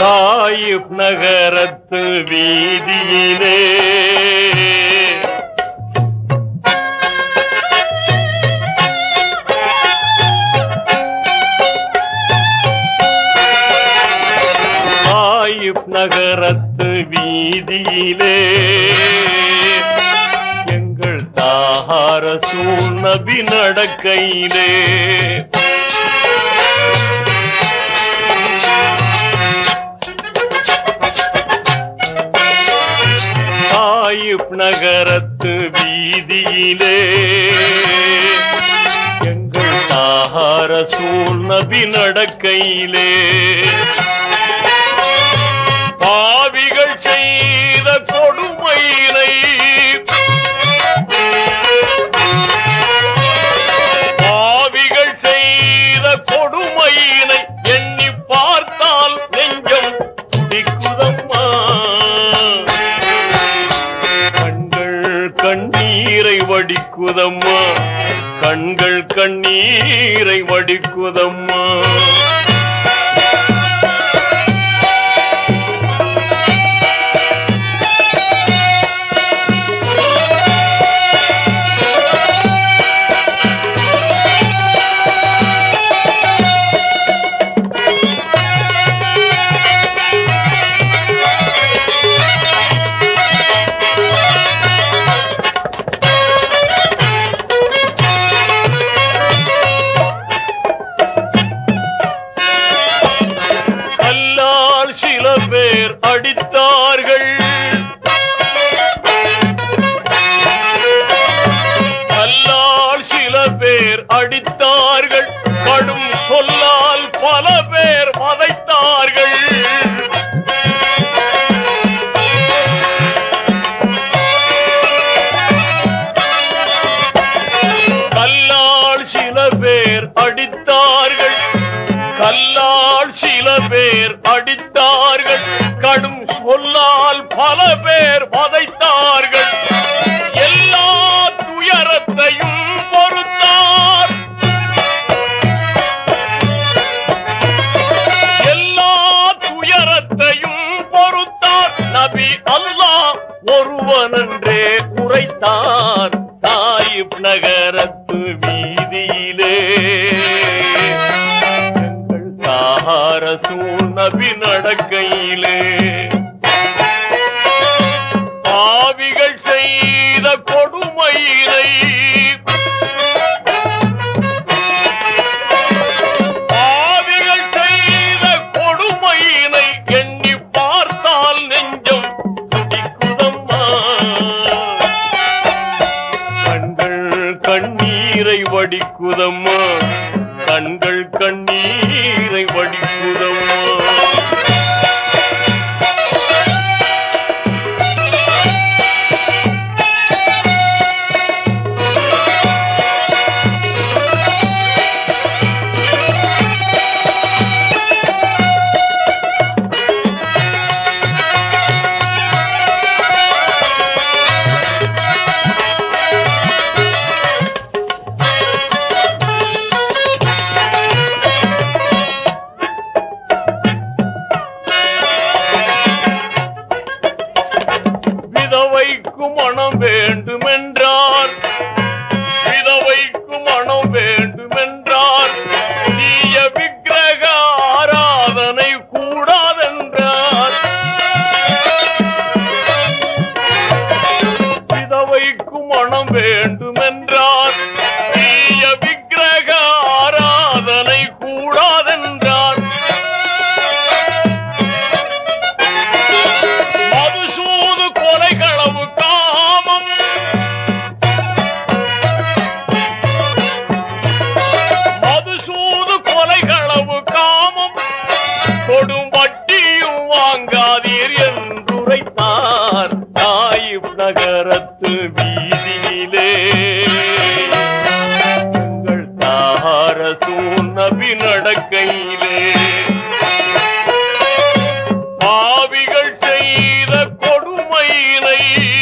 தாயிப் நகரத்து வீதியிலே தாயிப் நகரத்து வீதியிலே எங்கள் தாகார நபி நடக்கையிலே தாயிப் நகரத்து வீதியிலே எங்கள் தாகார நபி நடக்கையிலே பாவிகள் செய்த கொடுமையினை பாவிகள் செய்த கொடுமையினை எண்ணி பார்த்தால் நெஞ்சம் துடிக்குதம்மா கண்கள் கண்ணீரை வடிக்குதம்மா கண்கள் கண்ணீரை வடிக்குதம்மா கல்லால் சில பேர் அடித்தார்கள் கல்லால் சில பேர் அடித்தார்கள் கடும் சொல்லால் பல பேர் வதைத்தார்கள் கல்லால் சில பேர் அடித்தார்கள் கல்லால் சில பேர் அடித்தார்கள் கடும் சொல்லால் பல பேர் வதைத்தார்கள் எல்லா துயரத்தையும் பொறுத்தார் எல்லா துயரத்தையும் பொறுத்தார் நபி அல்லாஹ் ஒருவனன்றே உரைத்தார் தாயிப் நகரத்து வீதியிலே எங்கள் தார நபி நடக்கையிலே பாவிகள் செய்த கொடுமையினை பாவிகள் செய்த கொடுமையினை எண்ணி பார்த்தால் நெஞ்சம் துடிக்குதம்மா கண்கள் கண்ணீரை வடிக்குதம்மா கண்கள் கண்ணீரை வடிக்குதம்மா விதவைக்கு மனம் வேண்டுமென்றார் விதவைக்கு மனம் வேண்டுமென்றார் தீய விக்கிரக ஆராதனை கூடாதென்றார் விதவைக்கு மனம் வேண்டுமென்றார் தீய விக்கிரக ஆராதனை கூடாதென்றார் மதுசூது கொலைகளவு காமம் மதுசூது கொலைகளவு காமம் கொடும் வட்டியும் வாங்காதீர் என்றுரைத்தார் தாயிப் நகரத்து வீதியிலே உங்கள் தார நபி நடக்கையிலே பாவிகள் செய்த கொடுமையினை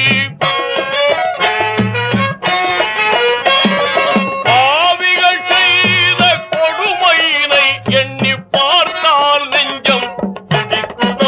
பாவிகள் செய்த கொடுமையினை எண்ணி பார்த்தால் நெஞ்சம் துடிக்குதம்மா.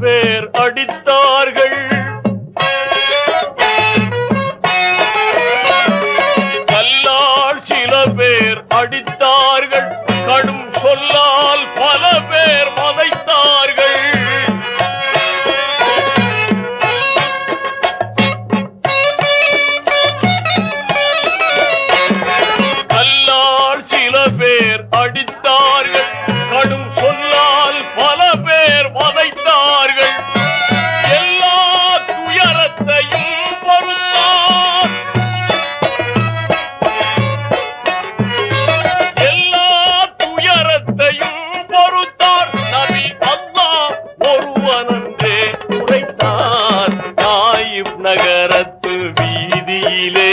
பேர் அடித்தார்கள் கல்லால் சில பேர் அடித்தார்கள் கடும் சொல்லால் பல பேர் வதைத்தார்கள் கல்லால் சில பேர் அடித்தார்கள் கடும் சொல்லால் பல பேர் வதைத்தார்கள் எல்லா துயரத்தையும் பொறுத்தார் எல்லா துயரத்தையும் பொறுத்தார் நபி அல்லாஹ் ஒருவனன்றே உரைத்தார் தாயிப் நகரத்து வீதியிலே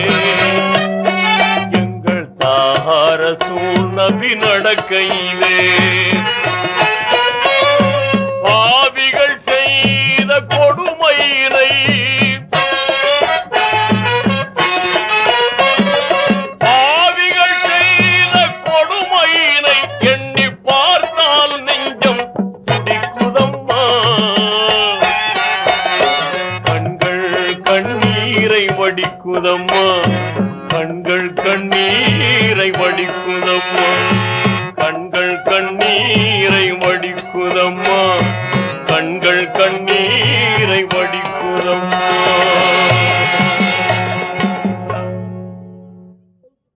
எங்கள் தார நபி நடக்கையிலே பாவிகள் செய்த கொடுமையினை பாவிகள் செய்த கொடுமையினை எண்ணி பார்த்தால் நெஞ்சம் துடிக்குதம்மா கண்கள் கண்ணீரை வடிக்குதம்மா கண்கள் கண்ணீரை வடிக்குதம்மா